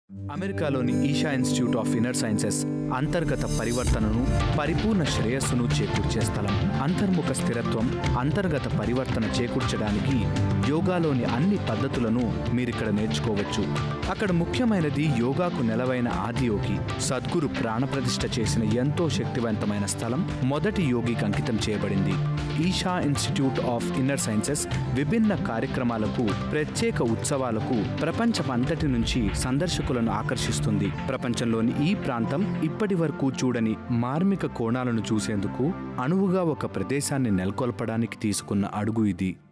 అమెరికాలోని Isha institute of inner sciences అంతర్గత పరివర్తనను పరిపూర్ణ శ్రేయస్సును చేకూర్చే స్థలం అంతర్ముఖ స్థిరత్వం అంతర్గత పరివర్తన చేకూర్చడానికి యోగాలోని అన్ని పద్ధతులను మీరిక్కడ నేర్చుకోవచ్చు అక్కడ ముఖ్యమైనది యోగాకు నెలవైన ఆదియోగి సద్గురు ప్రాణప్రతిష్ఠ చేసిన ఎంతో శక్తివంతమైన స్థలం మొదటి యోగికి అంకితం చేయబడింది Isha institute of inner sciences విభిన్న కార్యక్రమాలకు ప్రత్యేక ఉత్సవాలకు ప్రపంచమంతటి నుంచి సందర్శకులను ఆకర్షిస్తుంది ప్రపంచంలోని ఈ ప్రాంతం ఇప్పటి వరకు చూడని మార్మిక కోణాలను చూసేందుకు అణువుగా ఒక ప్రదేశాన్ని నెలకొల్పడానికి తీసుకున్న అడుగు ఇది